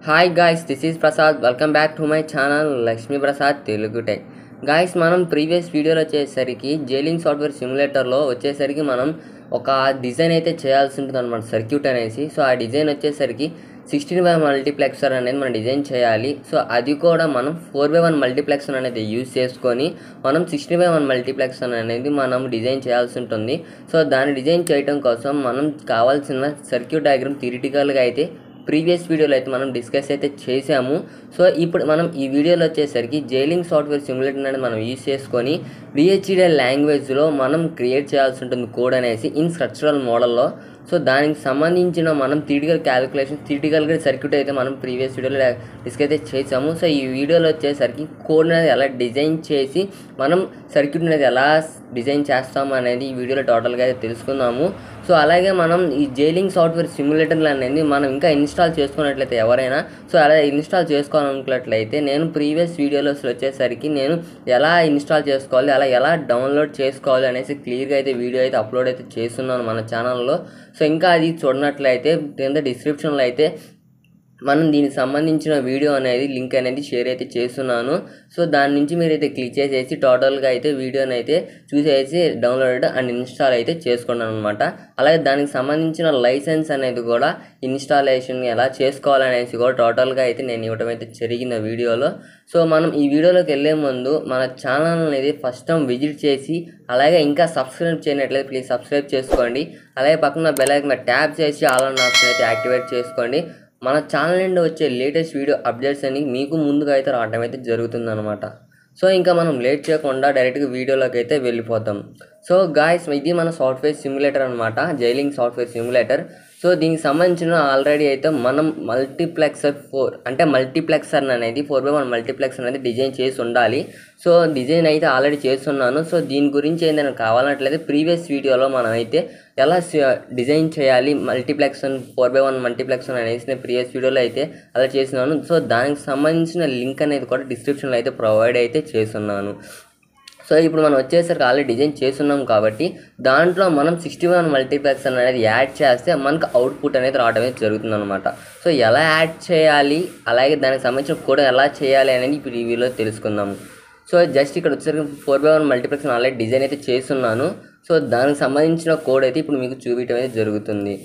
hi guys this is Prasad welcome back to my channel Lakshmi Prasad Telugu tech guys మనం previous వీడియోలో వచ్చేసరికి జైలింగ్ software సిమ్యులేటర్లో వచ్చేసరికి మనం ఒక డిజైన్ అయితే చేయాల్సి ఉంటుంది అనమాట సర్క్యూట్ అనేసి సో ఆ డిజైన్ వచ్చేసరికి సిక్స్టీన్ బై మల్టీప్లెక్సర్ అనేది మనం డిజైన్ చేయాలి సో అది కూడా మనం ఫోర్ బై వన్ మల్టీప్లెక్సర్ అనేది యూజ్ చేసుకొని మనం సిక్స్టీన్ బై వన్ మల్టీప్లెక్సర్ అనేది మనం డిజైన్ చేయాల్సి ఉంటుంది సో దాన్ని డిజైన్ చేయడం కోసం మనం కావాల్సిన సర్క్యూట్ డయాగ్రామ్ థిరిటికల్గా అయితే ప్రీవియస్ వీడియోలో అయితే మనం డిస్కస్ అయితే చేసాము సో ఇప్పుడు మనం ఈ వీడియోలో వచ్చేసరికి జైలింగ్ సాఫ్ట్వేర్ సిమ్యులేటర్ అనేది మనం యూజ్ చేసుకొని డిహెచ్డిఎల్ లాంగ్వేజ్లో మనం క్రియేట్ చేయాల్సి ఉంటుంది కోడ్ అనేసి ఇన్ స్ట్రక్చరల్ మోడల్లో సో దానికి సంబంధించిన మనం థిరిటికల్ క్యాలిక్యులేషన్ థిరిటికల్గా సర్క్యూట్ అయితే మనం ప్రీవియస్ వీడియోలో డిస్కస్ అయితే చేసాము సో ఈ వీడియోలో వచ్చేసరికి కోడ్ అనేది ఎలా డిజైన్ చేసి మనం సర్క్యూట్ అనేది ఎలా డిజైన్ చేస్తాము అనేది ఈ వీడియోలో టోటల్గా అయితే తెలుసుకుందాము సో అలాగే మనం ఈ జైలింగ్ సాఫ్ట్వేర్ సిమ్యులేటర్లు అనేది మనం ఇంకా ఇన్స్టాల్ చేసుకున్నట్లయితే ఎవరైనా సో అలా ఇన్స్టాల్ చేసుకోవాలనుకున్నట్లయితే నేను ప్రీవియస్ వీడియోలో వచ్చేసరికి నేను ఎలా ఇన్స్టాల్ చేసుకోవాలి అలా ఎలా డౌన్లోడ్ చేసుకోవాలి అనేసి క్లియర్గా అయితే వీడియో అయితే అప్లోడ్ అయితే చేస్తున్నాను మన ఛానల్లో సో ఇంకా అది చూడనట్లయితే కింద డిస్క్రిప్షన్లో అయితే మనం దీనికి సంబంధించిన వీడియో అనేది లింక్ అనేది షేర్ అయితే చేస్తున్నాను సో దాని నుంచి మీరైతే క్లిక్ చేసేసి టోటల్గా అయితే వీడియోని అయితే చూసేసి డౌన్లోడ్ అండ్ ఇన్స్టాల్ అయితే చేసుకున్నాను అనమాట అలాగే దానికి సంబంధించిన లైసెన్స్ అనేది కూడా ఇన్స్టాలేషన్ ఎలా చేసుకోవాలనేసి కూడా టోటల్గా అయితే నేను ఇవ్వడం అయితే జరిగింది వీడియోలో సో మనం ఈ వీడియోలోకి వెళ్ళే ముందు మన ఛానల్ అనేది ఫస్ట్ టైం విజిట్ చేసి అలాగే ఇంకా సబ్స్క్రైబ్ చేయనట్లయితే ప్లీజ్ సబ్స్క్రైబ్ చేసుకోండి అలాగే పక్కన బెల్ ఐకన్ ట్యాప్ చేసి ఆల్ అన్న ఆప్షన్ అయితే యాక్టివేట్ చేసుకోండి మన ఛానల్ నుండి వచ్చే లేటెస్ట్ వీడియో అప్డేట్స్ అని మీకు ముందుగా అయితే రావడం అయితే జరుగుతుందన్నమాట సో ఇంకా మనం లేట్ చేయకుండా డైరెక్ట్గా వీడియోలోకి అయితే వెళ్ళిపోతాం సో గాయస్ ఇది మన సాఫ్ట్వేర్ సిమ్యులేటర్ అనమాట జైలింగ్ సాఫ్ట్వేర్ సిమ్యులేటర్ సో దీనికి సంబంధించిన ఆల్రెడీ అయితే మనం మల్టీప్లెక్సర్ ఫోర్ అంటే మల్టీప్లెక్సర్ అనేది ఫోర్ బై వన్ మల్టీప్లెక్సర్ అనేది డిజైన్ చేసి ఉండాలి సో డిజైన్ అయితే ఆల్రెడీ చేస్తున్నాను సో దీని గురించి ఏదైనా కావాలన్నట్లయితే ప్రీవియస్ వీడియోలో మనం అయితే ఎలా డిజైన్ చేయాలి multiplexer four by one multiplexer అనేసి నేను ప్రీవియస్ వీడియోలో అయితే అలా చేస్తున్నాను సో దానికి సంబంధించిన లింక్ అనేది కూడా డిస్క్రిప్షన్లో అయితే ప్రొవైడ్ అయితే చేస్తున్నాను సో ఇప్పుడు మనం వచ్చేసరికి ఆల్రెడీ డిజైన్ చేస్తున్నాం కాబట్టి దాంట్లో మనం సిక్స్టీ వన్ మల్టీప్లెక్స్ అనేది యాడ్ చేస్తే మనకు అవుట్పుట్ అనేది రావడం అనేది జరుగుతుంది అనమాట సో ఎలా యాడ్ చేయాలి అలాగే దానికి సంబంధించిన కోడ్ ఎలా చేయాలి అనేది ఇప్పుడు ఈ వీడియోలో తెలుసుకుందాము సో జస్ట్ ఇక్కడ వచ్చేసరికి four by one multiplex already design అయితే చేస్తున్నాను సో దానికి సంబంధించిన కోడ్ అయితే ఇప్పుడు మీకు చూపించడం అయితే జరుగుతుంది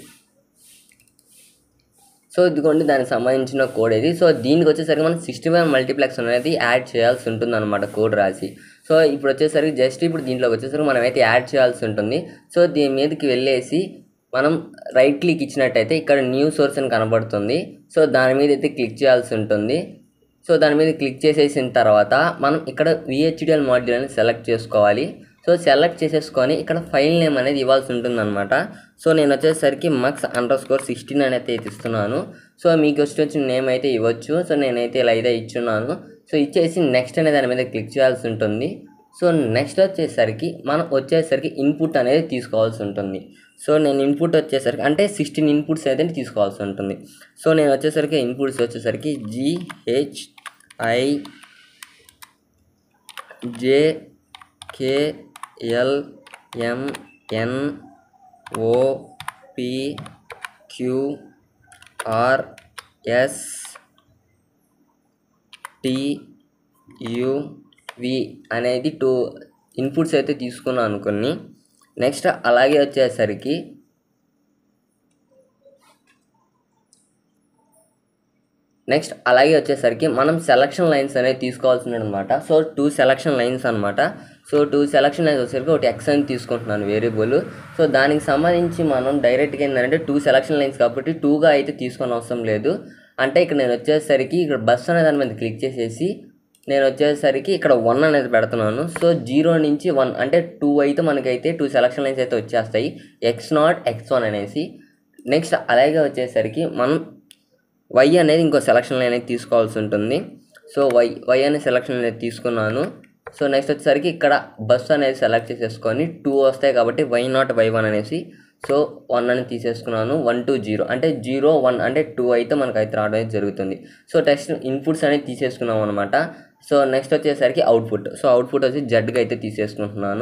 సో ఇదిగోండి దానికి సంబంధించిన కోడ్ ఇది సో దీనికి వచ్చేసరికి మనం సిక్స్టీ వన్ మల్టీప్లెక్స్ అనేది యాడ్ చేయాల్సి ఉంటుంది అనమాట కోడ్ రాసి సో ఇప్పుడు వచ్చేసరికి జస్ట్ ఇప్పుడు దీంట్లోకి వచ్చేసరికి మనం అయితే యాడ్ చేయాల్సి ఉంటుంది సో దీని మీదకి వెళ్ళేసి మనం రైట్ క్లిక్ ఇచ్చినట్టయితే ఇక్కడ న్యూ సోర్స్ అని కనబడుతుంది సో దాని మీద అయితే క్లిక్ చేయాల్సి ఉంటుంది సో దాని మీద క్లిక్ చేసేసిన తర్వాత మనం ఇక్కడ విహెచ్డిఎల్ మాడ్యూల్ అని సెలెక్ట్ చేసుకోవాలి సో సెలెక్ట్ చేసేసుకొని ఇక్కడ ఫైల్ నేమ్ అనేది ఇవ్వాల్సి ఉంటుందన్నమాట సో నేను వచ్చేసరికి మక్స్ అండర్ స్కోర్ సిక్స్టీన్ అనేది అయితే ఇస్తున్నాను సో మీకు వచ్చి వచ్చిన నేమ్ అయితే ఇవ్వచ్చు సో నేనైతే ఇలా అయితే ఇచ్చున్నాను సో ఇచ్చేసి నెక్స్ట్ అనే దాని మీద క్లిక్ చేయాల్సి ఉంటుంది సో నెక్స్ట్ వచ్చేసరికి మనం వచ్చేసరికి ఇన్పుట్ అనేది తీసుకోవాల్సి ఉంటుంది సో నేను ఇన్పుట్ వచ్చేసరికి అంటే సిక్స్టీన్ ఇన్పుట్స్ అయితే తీసుకోవాల్సి ఉంటుంది సో నేను వచ్చేసరికి ఇన్పుట్స్ వచ్చేసరికి GH I J K L M N O P Q R S T U V అనేది టూ ఇన్పుట్స్ అయితే తీసుకున్నాను కొన్ని నెక్స్ట్ అలాగే వచ్చేసరికి నెక్స్ట్ అలాగే వచ్చేసరికి మనం సెలక్షన్ లైన్స్ అనేది తీసుకోవాల్సి అనమాట సో టూ సెలక్షన్ లైన్స్ అనమాట సో టూ సెలక్షన్ లైన్స్ వచ్చేసరికి ఒకటి ఎక్స్ అని తీసుకుంటున్నాను వేరియబుల్ సో దానికి సంబంధించి మనం డైరెక్ట్గా ఏంటంటే టూ సెలక్షన్ లైన్స్ కాబట్టి టూగా అయితే తీసుకొని అవసరం లేదు అంటే ఇక్కడ నేను వచ్చేసరికి ఇక్కడ బస్ అనే దాని మీద క్లిక్ చేసేసి నేను వచ్చేసరికి ఇక్కడ వన్ అనేది పెడుతున్నాను సో జీరో నుంచి వన్ అంటే టూ అయితే మనకైతే టూ సెలక్షన్ లైన్స్ అయితే వచ్చేస్తాయి ఎక్స్ నాట్ ఎక్స్ వన్ అనేసి నెక్స్ట్ అలాగే వచ్చేసరికి మనం వై అనేది ఇంకో సెలక్షన్ లైన్ అనేది తీసుకోవాల్సి ఉంటుంది సో వై వై అనే సెలక్షన్ అనేది తీసుకున్నాను సో నెక్స్ట్ వచ్చేసరికి ఇక్కడ బస్ అనేది సెలెక్ట్ చేసేసుకొని టూ వస్తాయి కాబట్టి వై నాట్ వై వన్ అనేసి సో వన్ అని తీసేసుకున్నాను వన్ టూ జీరో అంటే జీరో వన్ అంటే టూ అయితే మనకు అయితే రావడం అయితే జరుగుతుంది సో టెక్స్ట్ ఇన్పుట్స్ అనేది తీసేసుకున్నాం అనమాట సో నెక్స్ట్ వచ్చేసరికి అవుట్పుట్ సో అవుట్పుట్ వచ్చి జడ్గా అయితే తీసేసుకుంటున్నాను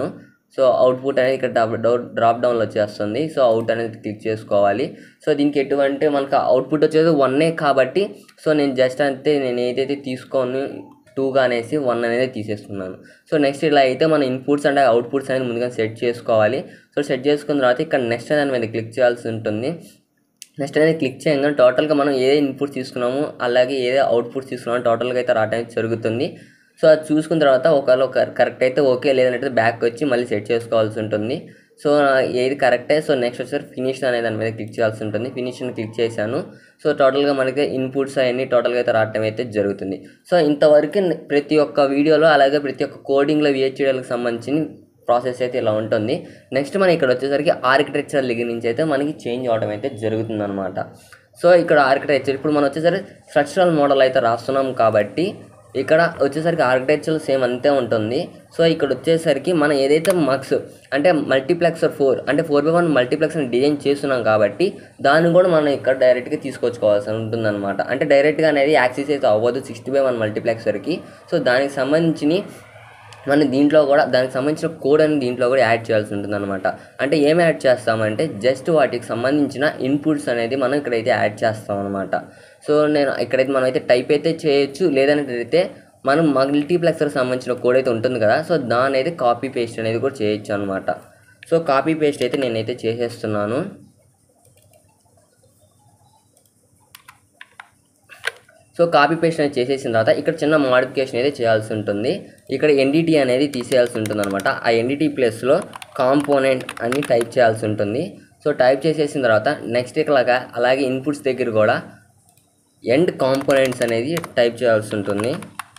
సో అవుట్పుట్ అనేది ఇక్కడ డ్రాప్ డౌన్ డ్రాప్ డౌన్లో వచ్చేస్తుంది సో అవుట్ అనేది క్లిక్ చేసుకోవాలి సో దీనికి ఎటువంటి మనకు అవుట్పుట్ వచ్చేది వన్నే కాబట్టి సో నేను జస్ట్ అంతే నేను ఏదైతే తీసుకోను టూగా అనేసి వన్ అనేది తీసేస్తున్నాను సో నెక్స్ట్ ఇలా అయితే మన ఇన్పుట్స్ అండ్ అవుట్పుట్స్ అనేది ముందుగా సెట్ చేసుకోవాలి సో సెట్ చేసుకున్న తర్వాత ఇక్కడ నెక్స్ట్ దాని మీద క్లిక్ చేయాల్సి ఉంటుంది నెక్స్ట్ అనేది క్లిక్ చేయగానే టోటల్గా మనం ఏ ఇన్పుట్స్ తీసుకున్నామో అలాగే ఏ అవుట్పుట్స్ తీసుకున్నామో టోటల్గా అయితే రావడానికి జరుగుతుంది సో అది చూసుకున్న తర్వాత ఒకవేళ కరెక్ట్ అయితే ఓకే లేదంటే బ్యాక్ వచ్చి మళ్ళీ సెట్ చేసుకోవాల్సి ఉంటుంది సో ఏది కరెక్టే సో నెక్స్ట్ వచ్చేసరి ఫినిష్ అనే దాని మీద క్లిక్ చేయాల్సి ఉంటుంది ఫినిష్ అని క్లిక్ చేశాను సో టోటల్గా మనకి ఇన్పుట్స్ అవన్నీ టోటల్గా అయితే రావటం అయితే జరుగుతుంది సో ఇంతవరకు ప్రతి ఒక్క వీడియోలో అలాగే ప్రతి ఒక్క కోడింగ్లో విహెచ్డిఎల్కి సంబంధించిన ప్రాసెస్ అయితే ఇలా ఉంటుంది నెక్స్ట్ మనం ఇక్కడ వచ్చేసరికి ఆర్కిటెక్చర్ దగ్గర నుంచి అయితే మనకి చేంజ్ అవడం అయితే జరుగుతుంది అనమాట సో ఇక్కడ ఆర్కిటెక్చర్ ఇప్పుడు మనం వచ్చేసరికి స్ట్రక్చరల్ మోడల్ అయితే రాస్తున్నాం కాబట్టి ఇక్కడ వచ్చేసరికి ఆర్కిటెక్చర్ సేమ్ అంతే ఉంటుంది సో ఇక్కడ వచ్చేసరికి మనం ఏదైతే మార్క్స్ అంటే మల్టీప్లెక్సర్ ఫోర్ అంటే ఫోర్ బై వన్ మల్టీప్లెక్స్ని డిజైన్ చేస్తున్నాం కాబట్టి దాన్ని కూడా మనం ఇక్కడ డైరెక్ట్గా తీసుకొచ్చుకోవాల్సి ఉంటుందన్నమాట అంటే డైరెక్ట్గా అనేది యాక్సెస్ అయితే అవ్వదు సిక్స్టీ బై వన్ మల్టీప్లెక్సర్కి సో దానికి సంబంధించి మనం దీంట్లో కూడా దానికి సంబంధించిన కోడ్ అని దీంట్లో కూడా యాడ్ చేయాల్సి ఉంటుంది అనమాట అంటే ఏం యాడ్ చేస్తామంటే జస్ట్ వాటికి సంబంధించిన ఇన్పుట్స్ అనేది మనం ఇక్కడైతే యాడ్ చేస్తాం అనమాట సో నేను ఇక్కడైతే మనం అయితే టైప్ అయితే చేయొచ్చు లేదంటే అయితే మనం మల్టీప్లెక్సర్ సంబంధించిన కోడ్ అయితే ఉంటుంది కదా సో దాని అయితే కాపీ పేస్ట్ అనేది కూడా చేయొచ్చు అనమాట సో కాపీ పేస్ట్ అయితే నేనైతే చేసేస్తున్నాను సో కాపీ పేస్ట్ అనేది చేసేసిన తర్వాత ఇక్కడ చిన్న మాడిఫికేషన్ అయితే చేయాల్సి ఉంటుంది ఇక్కడ ఎన్డిటి అనేది తీసేయాల్సి ఉంటుంది అనమాట ఆ ఎన్డిటి ప్లేస్లో కాంపోనెంట్ అని టైప్ చేయాల్సి ఉంటుంది సో టైప్ చేసేసిన తర్వాత నెక్స్ట్ ఇట్లాగా అలాగే ఇన్పుట్స్ దగ్గర కూడా ఎండ్ కాంపోనెంట్స్ అనేది టైప్ చేయాల్సి ఉంటుంది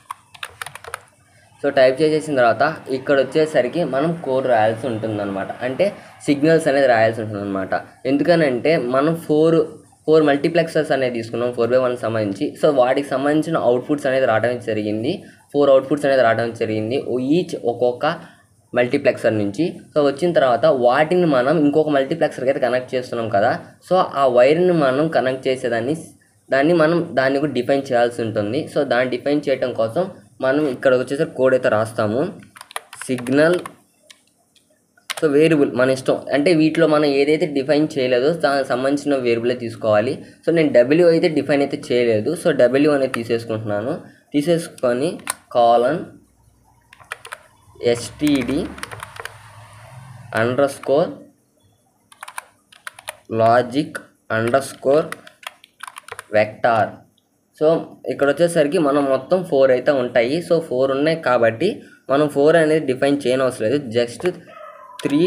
సో టైప్ చేసేసిన తర్వాత ఇక్కడ వచ్చేసరికి మనం కోడ్ రాయాల్సి ఉంటుంది అనమాట అంటే సిగ్నల్స్ అనేది రాయాల్సి ఉంటుంది అనమాట ఎందుకనంటే మనం ఫోర్ ఫోర్ మల్టీప్లెక్సర్స్ అనేది తీసుకున్నాం ఫోర్ బై వన్ సంబంధించి సో వాటికి సంబంధించిన అవుట్పుట్స్ అనేది రావడం జరిగింది ఫోర్ అవుట్పుట్స్ అనేది రావడం జరిగింది ఈచ్ ఒక్కొక్క మల్టీప్లెక్సర్ నుంచి సో వచ్చిన తర్వాత వాటిని మనం ఇంకొక మల్టీప్లెక్సర్కి అయితే కనెక్ట్ చేస్తున్నాం కదా సో ఆ వైర్ని మనం కనెక్ట్ చేసేదాన్ని దాన్ని మనం దాన్ని కూడా డిఫైన్ చేయాల్సి ఉంటుంది సో దాన్ని డిఫైన్ చేయడం కోసం మనం ఇక్కడ వచ్చేసరికి కోడ్ అయితే రాస్తాము సిగ్నల్ సో వేరియబుల్ మన ఇష్టం అంటే వీటిలో మనం ఏదైతే డిఫైన్ చేయలేదో దానికి సంబంధించిన వేరియబులే తీసుకోవాలి సో నేను డబ్ల్యూ అయితే డిఫైన్ అయితే చేయలేదు సో డబ్ల్యూ అనేది తీసేసుకుంటున్నాను తీసేసుకొని colon STD underscore logic underscore vector so ఇక్కడ వచ్చేసరికి మనం మొత్తం ఫోర్ అయితే ఉంటాయి సో ఫోర్ ఉన్నాయి కాబట్టి మనం ఫోర్ అనేది డిఫైన్ చేయనవసరం లేదు just three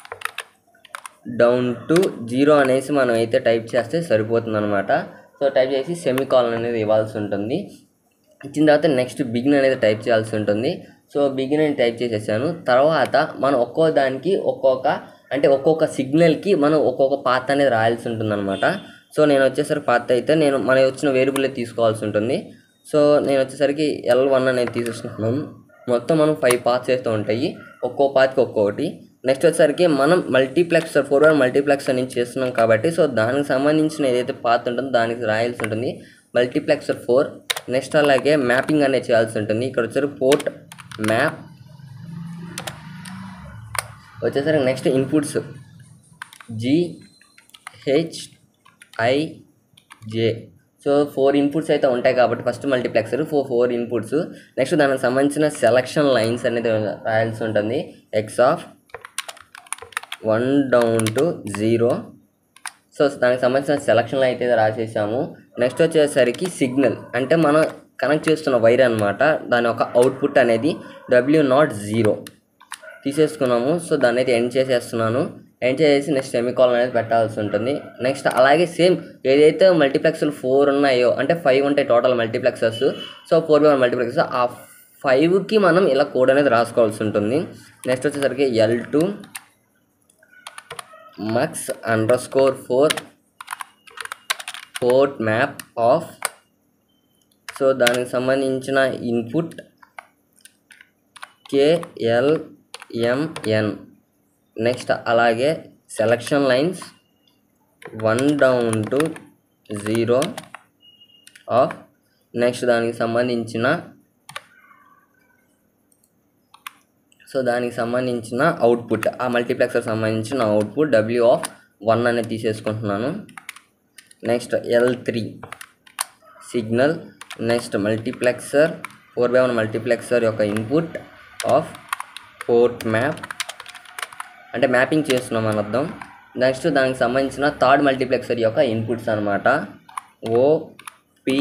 down to zero అనేసి మనం అయితే టైప్ చేస్తే సరిపోతుంది అనమాట సో టైప్ చేసి సెమీ కాలన్ అనేది ఇవ్వాల్సి ఉంటుంది ఇచ్చిన తర్వాత నెక్స్ట్ బిగిన్ అనేది టైప్ చేయాల్సి ఉంటుంది సో బిగిన్ అని టైప్ చేసేసాను తర్వాత మనం ఒక్కో దానికి ఒక్కొక్క అంటే ఒక్కొక్క సిగ్నల్కి మనం ఒక్కొక్క పాత అనేది రాయాల్సి ఉంటుంది అనమాట సో నేను వచ్చేసరికి పాత అయితే నేను మన వచ్చిన వేరియబుల్ తీసుకోవాల్సి ఉంటుంది సో నేను వచ్చేసరికి ఎల్ వన్ అనేది తీసేసుకుంటున్నాను మొత్తం మనం ఫైవ్ పాత్స్ అయితే ఉంటాయి ఒక్కో పాత్కి ఒక్కొక్కటి నెక్స్ట్ వచ్చేసరికి మనం మల్టీప్లెక్సర్ ఫోర్ వన్ మల్టీప్లెక్సర్ నుంచి చేస్తున్నాం కాబట్టి సో దానికి సంబంధించిన ఏదైతే పాత్ ఉంటుందో దానికి రాయాల్సి ఉంటుంది మల్టీప్లెక్సర్ ఫోర్ నెక్స్ట్ అలాగే మ్యాపింగ్ అనేది చేయాల్సి ఉంటుంది ఇక్కడ వచ్చేసరికి పోర్ట్ మ్యాప్ వచ్చేసరికి next inputs G H I J so four inputs అయితే ఉంటాయి కాబట్టి first multiplexer four four inputs next దానికి సంబంధించిన సెలక్షన్ లైన్స్ అనేది రాయాల్సి ఉంటుంది X of one down to zero so దానికి సంబంధించిన సెలక్షన్లో అయితే రాసేసాము నెక్స్ట్ వచ్చేసరికి సిగ్నల్ అంటే మనం కనెక్ట్ చేస్తున్న వైర్ అనమాట దాని యొక్క అవుట్పుట్ అనేది డబ్ల్యూ నాట్ జీరో తీసేసుకున్నాము సో దాన్ని అయితే ఎండ్ చేసేస్తున్నాను ఎండ్ చేసి నెక్స్ట్ సెమికాల్ అనేది పెట్టాల్సి ఉంటుంది నెక్స్ట్ అలాగే సేమ్ ఏదైతే మల్టీప్లెక్స్లు ఫోర్ ఉన్నాయో అంటే ఫైవ్ ఉంటాయి total multiplexes so four by one multiplexes ఆ ఫైవ్కి మనం ఇలా కోడ్ అనేది రాసుకోవాల్సి ఉంటుంది నెక్స్ట్ వచ్చేసరికి L two mux under score four port map of so దానికి సంబంధించిన ఇన్పుట్ కేఎల్ఎంఎన్ నెక్స్ట్ అలాగే selection lines one down to zero of next దానికి సంబంధించిన సో దానికి సంబంధించిన అవుట్పుట్ ఆ మల్టీప్లెక్సర్ సంబంధించిన అవుట్పుట్ డబ్ల్యూ ఆఫ్ వన్ అనేది తీసేసుకుంటున్నాను next L three signal next multiplexer four by one multiplexer యొక్క ఇన్పుట్ ఆఫ్ పోర్ట్ మ్యాప్ అంటే మ్యాపింగ్ చేస్తున్నాం అని అర్థం నెక్స్ట్ దానికి సంబంధించిన థర్డ్ మల్టీప్లెక్సర్ యొక్క ఇన్పుట్స్ అనమాట ఓ పి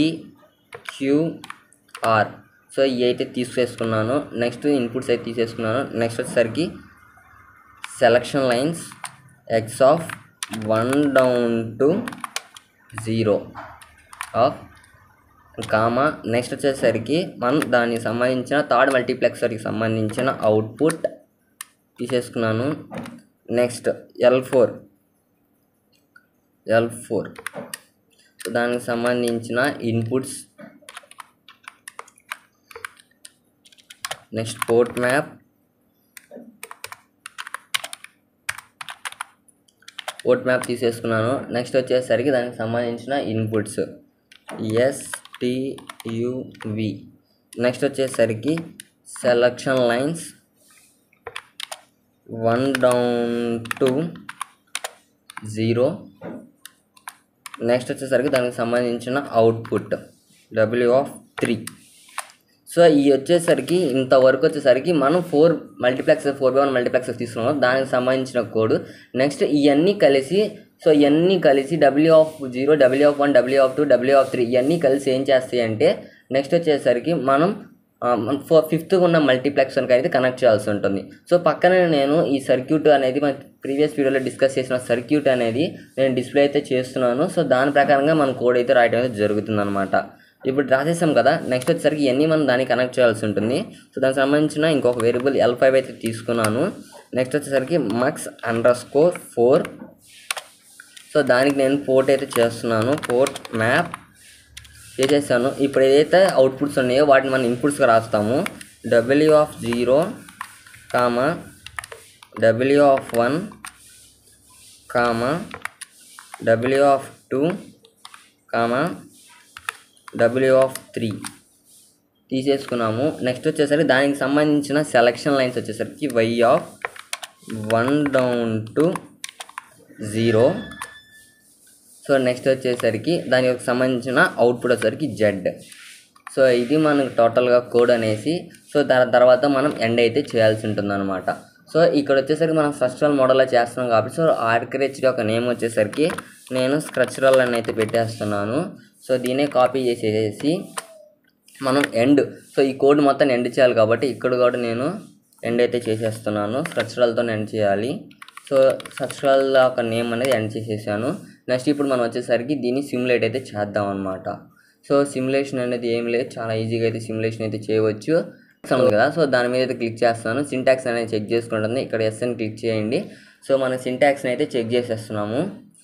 క్యూఆర్ సో ఇవి అయితే తీసేసుకున్నాను నెక్స్ట్ ఇన్పుట్స్ అయితే తీసేసుకున్నాను నెక్స్ట్ వచ్చేసరికి selection lines X of one down to zero of comma next వచ్చేసరికి మనం దానికి సంబంధించిన థర్డ్ మల్టీప్లెక్సర్కి సంబంధించిన అవుట్పుట్ తీసేసుకున్నాను next L four L four దానికి సంబంధించిన inputs next port map port map తీసేసుకున్నాను నెక్స్ట్ వచ్చేసరికి దానికి సంబంధించిన ఇన్పుట్స్ ఎస్టియువి నెక్స్ట్ వచ్చేసరికి selection lines one down to zero next వచ్చేసరికి దానికి సంబంధించిన output W of three so ఈ వచ్చేసరికి ఇంతవరకు వచ్చేసరికి మనం four multiplex four by one multiplex తీసుకున్నాం దానికి సంబంధించిన కోడ్ నెక్స్ట్ ఇవన్నీ కలిసి సో ఇవన్నీ కలిసి W of zero W of one W of two W of three ఇవన్నీ కలిసి ఏం చేస్తాయి అంటే నెక్స్ట్ వచ్చేసరికి మనం ఫోర్ ఫిఫ్త్ ఉన్న మల్టీప్లెక్స్కి అయితే కనెక్ట్ చేయాల్సి ఉంటుంది సో పక్కనే నేను ఈ సర్క్యూట్ అనేది మన ప్రీవియస్ వీడియోలో డిస్కస్ చేసిన సర్క్యూట్ అనేది నేను డిస్ప్లే అయితే చేస్తున్నాను సో దాని ప్రకారంగా మన కోడ్ అయితే రాయడం అయితే జరుగుతుంది అనమాట ఇప్పుడు రాసేసాం కదా నెక్స్ట్ వచ్చేసరికి ఇవన్నీ మనం దానికి కనెక్ట్ చేయాల్సి ఉంటుంది సో దానికి సంబంధించిన ఇంకొక వేరియబుల్ ఎల్ ఫైవ్ అయితే తీసుకున్నాను నెక్స్ట్ వచ్చేసరికి mux under score four so దానికి నేను పోర్ట్ అయితే చేస్తున్నాను పోర్ట్ మ్యాప్ చేసేసాను ఇప్పుడు ఏదైతే అవుట్పుట్స్ ఉన్నాయో వాటిని మనం ఇన్పుట్స్గా రాస్తాము W of zero comma W of one comma W of two comma W of three తీసేసుకున్నాము నెక్స్ట్ వచ్చేసరికి దానికి సంబంధించిన సెలక్షన్ లైన్స్ వచ్చేసరికి Y of one down to zero so next వచ్చేసరికి దానికి సంబంధించిన అవుట్పుట్ వచ్చేసరికి జెడ్ సో ఇది మనకు టోటల్గా కోడ్ అనేసి సో దాని తర్వాత మనం ఎండ్ అయితే చేయాల్సి ఉంటుంది అనమాట సో ఇక్కడ వచ్చేసరికి మనం స్ట్రక్చరల్ మోడల్లో చేస్తున్నాం కాబట్టి సో ఆర్కిటెక్చర్ యొక్క నేమ్ వచ్చేసరికి నేను స్ట్రక్చరల్ అని అయితే పెట్టేస్తున్నాను సో దీనే కాపీ చేసేసి మనం ఎండ్ సో ఈ కోడ్ మొత్తం ఎండ్ చేయాలి కాబట్టి ఇక్కడ కూడా నేను ఎండ్ అయితే చేసేస్తున్నాను స్ట్రక్చరల్తో ఎండ్ చేయాలి సో స్ట్రక్చరల్ ఒక నేమ్ అనేది ఎండ్ చేసేసాను నెక్స్ట్ ఇప్పుడు మనం వచ్చేసరికి దీన్ని సిమ్యులేట్ అయితే చేద్దాం అనమాట సో సిమ్యులేషన్ అనేది ఏం లేదు చాలా ఈజీగా అయితే సిమ్యులేషన్ అయితే చేయవచ్చు ఉంది కదా సో దాని మీద అయితే క్లిక్ చేస్తాను సింటాక్స్ అనేది చెక్ చేసుకుంటుంది ఇక్కడ ఎస్ అని క్లిక్ చేయండి సో మన సింటాక్స్ని అయితే చెక్ చేసేస్తున్నాము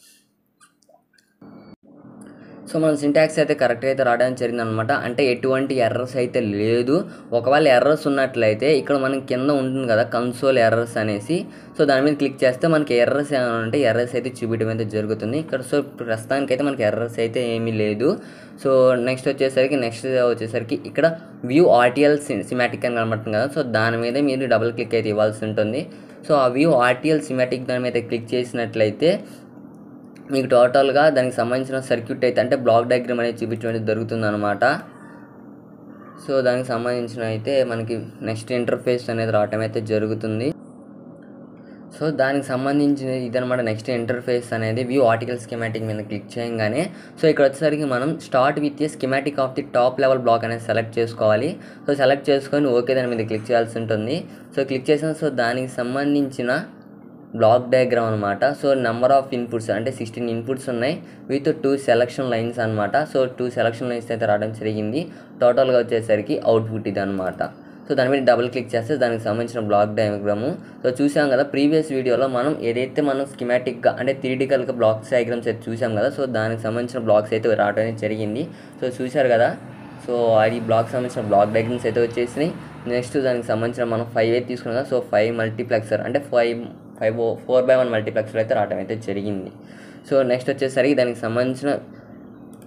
సో మన సింటాక్స్ అయితే కరెక్ట్గా అయితే రావడానికి జరిగింది అనమాట అంటే ఎటువంటి ఎర్రర్స్ అయితే లేదు ఒకవేళ ఎర్రర్స్ ఉన్నట్లయితే ఇక్కడ మనం కింద ఉంటుంది కదా కన్సోల్ ఎర్రర్స్ అనేసి సో దాని మీద క్లిక్ చేస్తే మనకి ఎర్రర్స్ ఏమైనా ఉంటే ఎర్రర్స్ అయితే చూపించడం అయితే జరుగుతుంది ఇక్కడ సో ప్రస్తుతానికి అయితే మనకి ఎర్రర్స్ అయితే ఏమీ లేదు సో నెక్స్ట్ వచ్చేసరికి నెక్స్ట్ వచ్చేసరికి ఇక్కడ వ్యూ ఆర్టిఎల్ సిమాటిక్ అని కనబడుతుంది కదా సో దాని మీద మీరు డబుల్ క్లిక్ అయితే ఇవ్వాల్సి ఉంటుంది సో ఆ వ్యూ ఆర్టిఎల్ సిమాటిక్ దాని మీద క్లిక్ చేసినట్లయితే మీకు టోటల్గా దానికి సంబంధించిన సర్క్యూట్ అయితే అంటే బ్లాక్ డయాగ్రామ్ అనేది చూపించడం అనేది జరుగుతుంది అనమాట సో దానికి సంబంధించిన అయితే మనకి నెక్స్ట్ ఇంటర్ఫేస్ అనేది రావటం అయితే జరుగుతుంది సో దానికి సంబంధించిన ఇదనమాట నెక్స్ట్ ఇంటర్ఫేస్ అనేది వ్యూ ఆర్టికల్ స్కిమాటిక్ మీద క్లిక్ చేయగానే సో ఇక్కడ వచ్చేసరికి మనం start with a schematic of the top level block అనేది సెలెక్ట్ చేసుకోవాలి సో సెలెక్ట్ చేసుకొని ఓకే దాని మీద క్లిక్ చేయాల్సి ఉంటుంది సో క్లిక్ చేసిన సో దానికి సంబంధించిన బ్లాక్ డయాగ్రామ్ అనమాట సో నెంబర్ ఆఫ్ ఇన్పుట్స్ అంటే సిక్స్టీన్ ఇన్పుట్స్ ఉన్నాయి విత్ టూ సెలక్షన్ లైన్స్ అనమాట సో టూ సెలక్షన్ లైన్స్ అయితే రావడం జరిగింది టోటల్గా వచ్చేసరికి అవుట్పుట్ ఇది అనమాట సో దాని మీద డబుల్ క్లిక్ చేస్తే దానికి సంబంధించిన బ్లాక్ డయాగ్రాము సో చూసాం కదా ప్రీవియస్ వీడియోలో మనం ఏదైతే మనం స్కిమాటిక్గా అంటే థిరిటికల్గా బ్లాక్స్ డయాగ్రామ్స్ అయితే చూసాం కదా సో దానికి సంబంధించిన బ్లాక్స్ అయితే రావడం అనేది జరిగింది సో చూశారు కదా సో అది బ్లాక్ సంబంధించిన బ్లాక్ డయాగ్రామ్స్ అయితే వచ్చేసినాయి నెక్స్ట్ దానికి సంబంధించిన మనం ఫైవ్ అయితే తీసుకున్నాం కదా సో ఫైవ్ మల్టీప్లెక్సర్ అంటే five five four by one multiplexer అయితే రావడం అయితే జరిగింది సో నెక్స్ట్ వచ్చేసరికి దానికి సంబంధించిన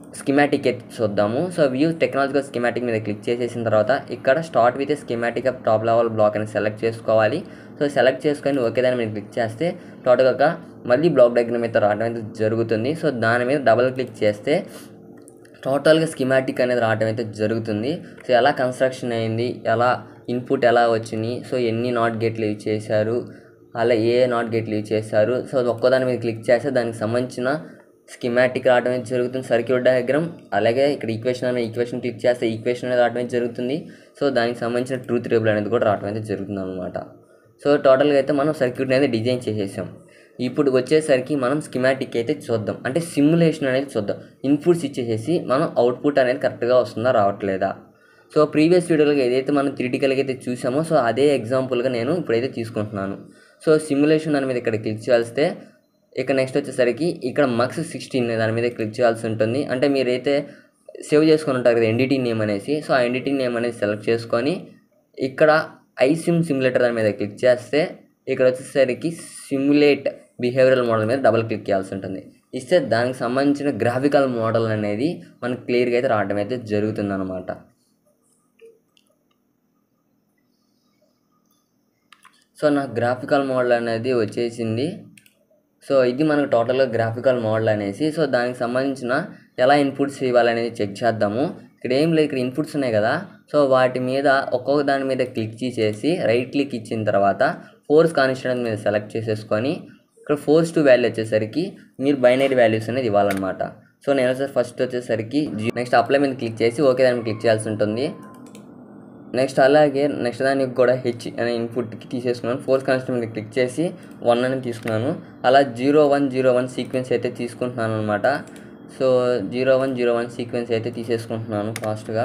స్కిమాటిక్ అయితే చూద్దాము సో వ్యూ టెక్నాలజికల్ స్కిమాటిక్ మీద క్లిక్ చేసేసిన తర్వాత ఇక్కడ start with schematic of top level block అని సెలెక్ట్ చేసుకోవాలి సో సెలెక్ట్ చేసుకొని ఓకే దాని మీద క్లిక్ చేస్తే టోటల్గా మళ్ళీ బ్లాక్ డయాగ్రామ్ అయితే రావడం అయితే జరుగుతుంది సో దాని మీద డబుల్ క్లిక్ చేస్తే టోటల్గా స్కిమాటిక్ అనేది రావడం అయితే జరుగుతుంది సో ఎలా కన్స్ట్రక్షన్ అయింది ఎలా ఇన్పుట్ ఎలా వచ్చింది సో ఎన్ని నాట్ గేట్లు యూజ్ చేశారు అలా ఏ నాట్ గేట్లు యూజ్ చేశారు సో ఒక్కదాని మీద క్లిక్ చేస్తే దానికి సంబంధించిన స్కిమాటిక్ రావడం అయితే జరుగుతుంది సర్క్యూట్ డయాగ్రామ్ అలాగే ఇక్కడ ఈక్వేషన్ అనే ఈక్వేషన్ క్లిక్ చేస్తే ఈక్వేషన్ అనేది రావడం అయితే జరుగుతుంది సో దానికి సంబంధించిన ట్రూత్ టేబుల్ అనేది కూడా రావడం అయితే జరుగుతుంది అనమాట సో టోటల్గా అయితే మనం సర్క్యూట్ అనేది డిజైన్ చేసేసాం ఇప్పుడు వచ్చేసరికి మనం స్కిమాటిక్ అయితే చూద్దాం అంటే సిమ్యులేషన్ అనేది చూద్దాం ఇన్పుట్స్ ఇచ్చేసేసి మనం అవుట్పుట్ అనేది కరెక్ట్గా వస్తుందా రావట్లేదా సో ప్రీవియస్ వీడియోలో ఏదైతే మనం థిరిటికల్గా అయితే చూసామో సో అదే ఎగ్జాంపుల్గా నేను ఇప్పుడైతే తీసుకుంటున్నాను సో సిమ్యులేషన్ దాని మీద ఇక్కడ క్లిక్ చేయాల్స్తే ఇక నెక్స్ట్ వచ్చేసరికి ఇక్కడ మక్స్ సిక్స్టీన్ దాని మీద క్లిక్ చేయాల్సి ఉంటుంది అంటే మీరైతే సేవ్ చేసుకొని ఉంటారు కదా ఎన్డిటీ నేమ్ అనేసి సో ఆ ఎన్డిటీ నేమ్ అనేది సెలెక్ట్ చేసుకొని ఇక్కడ ఐసిమ్ సిమ్యులేటర్ దాని మీద క్లిక్ చేస్తే ఇక్కడ వచ్చేసరికి సిమ్యులేట్ బిహేవియరల్ మోడల్ మీద డబుల్ క్లిక్ చేయాల్సి ఉంటుంది ఇస్తే దానికి సంబంధించిన గ్రాఫికల్ మోడల్ అనేది మనకు క్లియర్గా అయితే రావడం అయితే జరుగుతుంది అనమాట సో నాకు గ్రాఫికల్ మోడల్ అనేది వచ్చేసింది సో ఇది మనకు టోటల్గా గ్రాఫికల్ మోడల్ అనేసి సో దానికి సంబంధించిన ఎలా ఇన్పుట్స్ ఇవ్వాలనేది చెక్ చేద్దాము ఇక్కడ ఏం లేదు ఇక్కడ ఇన్పుట్స్ ఉన్నాయి కదా సో వాటి మీద ఒక్కొక్క దాని మీద క్లిక్ చేసేసి రైట్ క్లిక్ ఇచ్చిన తర్వాత ఫోర్స్ కాన్స్టెంట్ మీద సెలెక్ట్ చేసేసుకొని ఇక్కడ ఫోర్స్ టు వాల్యూ వచ్చేసరికి మీరు బైనరీ వాల్యూస్ అనేది ఇవ్వాలన్నమాట సో నేను వచ్చేసి ఫస్ట్ వచ్చేసరికి నెక్స్ట్ అప్లై మీద క్లిక్ చేసి ఓకే దాని మీద క్లిక్ చేయాల్సి ఉంటుంది నెక్స్ట్ అలాగే నెక్స్ట్ దానికి కూడా హెచ్ అనే ఇన్పుట్కి తీసేసుకున్నాను ఫోర్స్ కాన్స్టెంట్ మీద క్లిక్ చేసి వన్ అని తీసుకున్నాను అలా zero one zero one sequence అయితే తీసుకుంటున్నాను అనమాట so zero one zero one sequence అయితే తీసేసుకుంటున్నాను ఫాస్ట్గా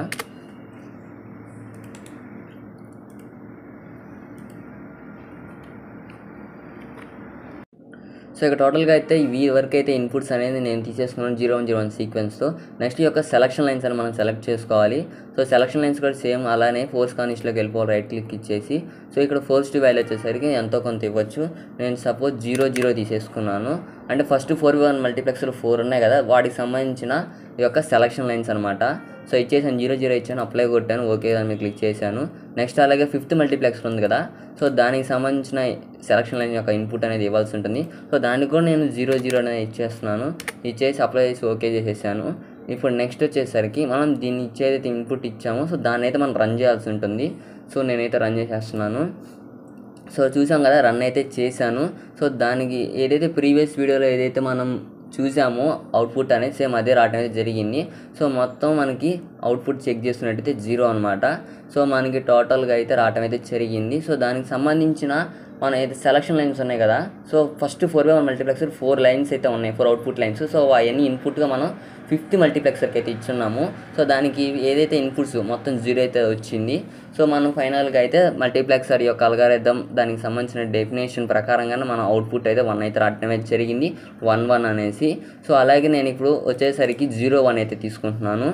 సో ఇక టోటల్గా అయితే ఈ వరకు అయితే ఇన్పుట్స్ అనేది నేను తీసేసుకున్నాను జీరో వన్ జీరో వన్ సీక్వెన్స్తో నెక్స్ట్ ఈ యొక్క సెలక్షన్ లైన్స్ అని మనం సెలెక్ట్ చేసుకోవాలి సో సెలక్షన్ లైన్స్ కూడా సేమ్ అలానే ఫోర్స్ కానిస్ట్లోకి వెళ్ళిపోవాలి రైట్ క్లిక్ ఇచ్చేసి సో ఇక్కడ ఫోర్స్ టు వాల్యూ వచ్చేసరికి ఎంతో కొంత ఇవ్వచ్చు నేను సపోజ్ జీరో జీరో తీసేసుకున్నాను అంటే ఫస్ట్ ఫోర్ వన్ మల్టీప్లెక్స్లో ఫోర్ ఉన్నాయి కదా వాటికి సంబంధించిన ఈ యొక్క సెలక్షన్ లైన్స్ అనమాట సో ఇచ్చేసాను జీరో జీరో ఇచ్చాను అప్లై కొట్టాను ఓకే దాని మీద క్లిక్ చేశాను నెక్స్ట్ అలాగే ఫిఫ్త్ మల్టీప్లెక్స్ ఉంది కదా సో దానికి సంబంధించిన సెలక్షన్ లైన్ యొక్క ఇన్పుట్ అనేది ఇవ్వాల్సి ఉంటుంది సో దానికి కూడా నేను జీరో జీరో అనేది ఇచ్చేస్తున్నాను ఇచ్చేసి అప్లై చేసి ఓకే చేసేసాను ఇప్పుడు నెక్స్ట్ వచ్చేసరికి మనం దీన్ని ఇచ్చేదైతే ఇన్పుట్ ఇచ్చామో సో దాన్ని అయితే మనం రన్ చేయాల్సి ఉంటుంది సో నేనైతే రన్ చేసేస్తున్నాను సో చూసాం కదా రన్ అయితే చేశాను సో దానికి ఏదైతే ప్రీవియస్ వీడియోలో ఏదైతే మనం చూసామో అవుట్పుట్ అనేది సేమ్ అదే రావడం అయితే జరిగింది సో మొత్తం మనకి అవుట్పుట్ చెక్ చేస్తున్నట్టయితే జీరో అనమాట సో మనకి టోటల్గా అయితే రావడం అయితే జరిగింది సో దానికి సంబంధించిన మన అయితే సెలక్షన్ లైన్స్ ఉన్నాయి కదా so first four by one multiplexer four lines అయితే ఉన్నాయి ఫోర్ అవుట్పుట్ లైన్స్ సో అవన్నీ ఇన్పుట్గా మనం ఫిఫ్త్ మల్టీప్లెక్సర్కి అయితే ఇచ్చున్నాము సో దానికి ఏదైతే ఇన్పుట్స్ మొత్తం జీరో అయితే వచ్చింది సో మనం ఫైనల్గా అయితే మల్టీప్లెక్సర్ యొక్క అల్గారిథం దానికి సంబంధించిన డెఫినేషన్ ప్రకారంగానే మన అవుట్పుట్ అయితే వన్ అయితే రావడం అయితే జరిగింది వన్ వన్ అనేసి సో అలాగే నేను ఇప్పుడు వచ్చేసరికి జీరో వన్ అయితే తీసుకుంటున్నాను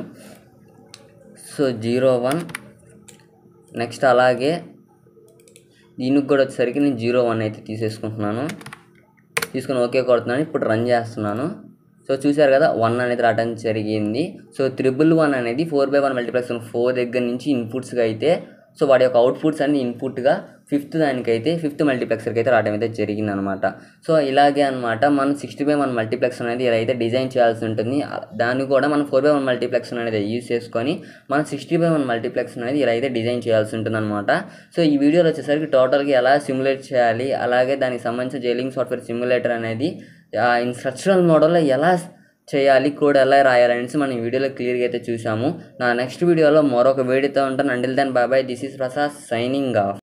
సో జీరో వన్ నెక్స్ట్ అలాగే దీనికి కూడా వచ్చేసరికి నేను జీరో వన్ అయితే తీసేసుకుంటున్నాను తీసుకుని ఓకే కొడుతున్నాను ఇప్పుడు రన్ చేస్తున్నాను సో చూశారు కదా వన్ అనేది రావడం జరిగింది సో త్రిబుల్ వన్ అనేది four by one multiplex four దగ్గర నుంచి ఇన్పుట్స్గా అయితే సో వాటి యొక్క అవుట్పుట్స్ అన్ని ఇన్పుట్గా ఫిఫ్త్ దానికైతే ఫిఫ్త్ మల్టీప్లెక్సర్కి అయితే రావడం అయితే జరిగింది అనమాట సో ఇలాగే అనమాట మనం సిక్స్టీ బై వన్ మల్టీప్లెక్స్ అనేది ఇలా అయితే డిజైన్ చేయాల్సి ఉంటుంది దాన్ని కూడా మనం ఫోర్ బై వన్ మల్టీప్లెక్స్ అనేది యూజ్ చేసుకొని మనం సిక్స్టీ బై వన్ మల్టీప్లెక్స్ అనేది ఇలా అయితే డిజైన్ చేయాల్సి ఉంటుంది అనమాట సో ఈ వీడియోలో వచ్చేసరికి టోటల్గా ఎలా సిమ్యులేట్ చేయాలి అలాగే దానికి సంబంధించిన జైలింగ్ సాఫ్ట్వేర్ సిమ్యులేటర్ అనేది ఇన్స్ట్రక్షనల్ మోడల్లో ఎలా చేయాలి కోడ్ ఎలా రాయాలనేసి మనం ఈ వీడియోలో క్లియర్గా అయితే చూసాము నా నెక్స్ట్ వీడియోలో మరొక వీడియోతో ఉంటాను until then bye bye this is Prasad signing of